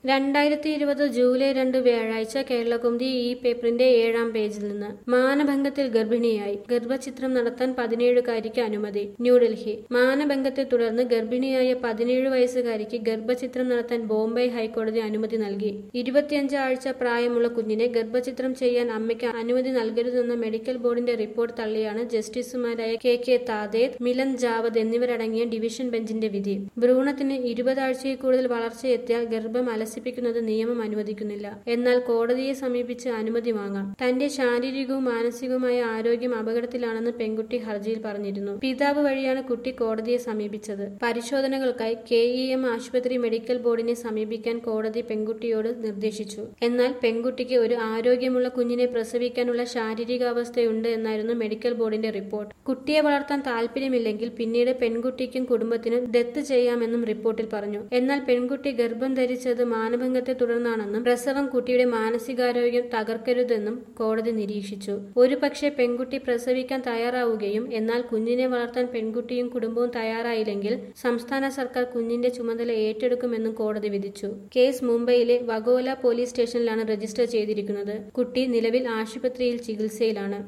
രണ്ടായിരത്തി ഇരുപത് ജൂലൈ രണ്ട് വ്യാഴാഴ്ച കേരളകുമുദി ഈ പേപ്പറിന്റെ ഏഴാം പേജിൽ നിന്ന് മാനഭംഗത്തിൽ ഗർഭിണിയായി ഗർഭചിത്രം നടത്താൻ പതിനേഴുകാരിക്ക് അനുമതി ന്യൂഡൽഹി മാനഭംഗത്തെ തുടർന്ന് ഗർഭിണിയായ പതിനേഴ് വയസ്സുകാരിക്ക് ഗർഭചിത്രം നടത്താൻ ബോംബെ ഹൈക്കോടതി അനുമതി നൽകി ഇരുപത്തിയഞ്ച് ആഴ്ച പ്രായമുള്ള കുഞ്ഞിനെ ഗർഭചിത്രം ചെയ്യാൻ അമ്മയ്ക്ക് അനുമതി നൽകരുതെന്ന മെഡിക്കൽ ബോർഡിന്റെ റിപ്പോർട്ട് തള്ളിയാണ് ജസ്റ്റിസുമാരായ കെ കെ താദേദ് മിലൻ ജാവദ് എന്നിവരടങ്ങിയ ഡിവിഷൻ ബെഞ്ചിന്റെ വിധി ഭ്രൂണത്തിന് ഇരുപതാഴ്ചയിൽ കൂടുതൽ വളർച്ചയെത്തിയാൽ ഗർഭം അലസിപ്പിക്കുന്നത് നിയമം അനുവദിക്കുന്നില്ല എന്നാൽ കോടതിയെ സമീപിച്ച് അനുമതി വാങ്ങാം തന്റെ ശാരീരികവും മാനസികവുമായ ആരോഗ്യം അപകടത്തിലാണെന്ന് പെൺകുട്ടി ഹർജിയിൽ പറഞ്ഞിരുന്നു പിതാവ് വഴിയാണ് കുട്ടി കോടതിയെ സമീപിച്ചത് പരിശോധനകൾക്കായി കെ ഇ എം ആശുപത്രി മെഡിക്കൽ ബോർഡിനെ സമീപിക്കാൻ കോടതി പെൺകുട്ടിയോട് നിർദ്ദേശിച്ചു എന്നാൽ പെൺകുട്ടിക്ക് ഒരു ആരോഗ്യമുള്ള കുഞ്ഞിനെ പ്രസവിക്കാനുള്ള ശാരീരികാവസ്ഥയുണ്ട് എന്നായിരുന്നു മെഡിക്കൽ ബോർഡിന്റെ റിപ്പോർട്ട് കുട്ടിയെ വളർത്താൻ താല്പര്യമില്ലെങ്കിൽ പിന്നീട് പെൺകുട്ടിക്കും കുടുംബത്തിനും ദത്ത് ചെയ്യാമെന്നും റിപ്പോർട്ടിൽ പറഞ്ഞു എന്നാൽ പെൺകുട്ടി ഗർഭം ധരിച്ചത് മാനഭംഗത്തെ തുടർന്നാണെന്നും പ്രസവം കുട്ടിയുടെ മാനസികാരോഗ്യം തകർക്കരുതെന്നും കോടതി നിരീക്ഷിച്ചു ഒരുപക്ഷെ പെൺകുട്ടി പ്രസവിക്കാൻ തയ്യാറാവുകയും എന്നാൽ കുഞ്ഞിനെ വളർത്താൻ പെൺകുട്ടിയും കുടുംബവും തയ്യാറായില്ലെങ്കിൽ സംസ്ഥാന സർക്കാർ കുഞ്ഞിന്റെ ചുമതല ഏറ്റെടുക്കുമെന്നും കോടതി വിധിച്ചു കേസ് മുംബൈയിലെ വഗോല പോലീസ് സ്റ്റേഷനിലാണ് രജിസ്റ്റർ ചെയ്തിരിക്കുന്നത് കുട്ടി നിലവിൽ ആശുപത്രിയിൽ ചികിത്സയിലാണ്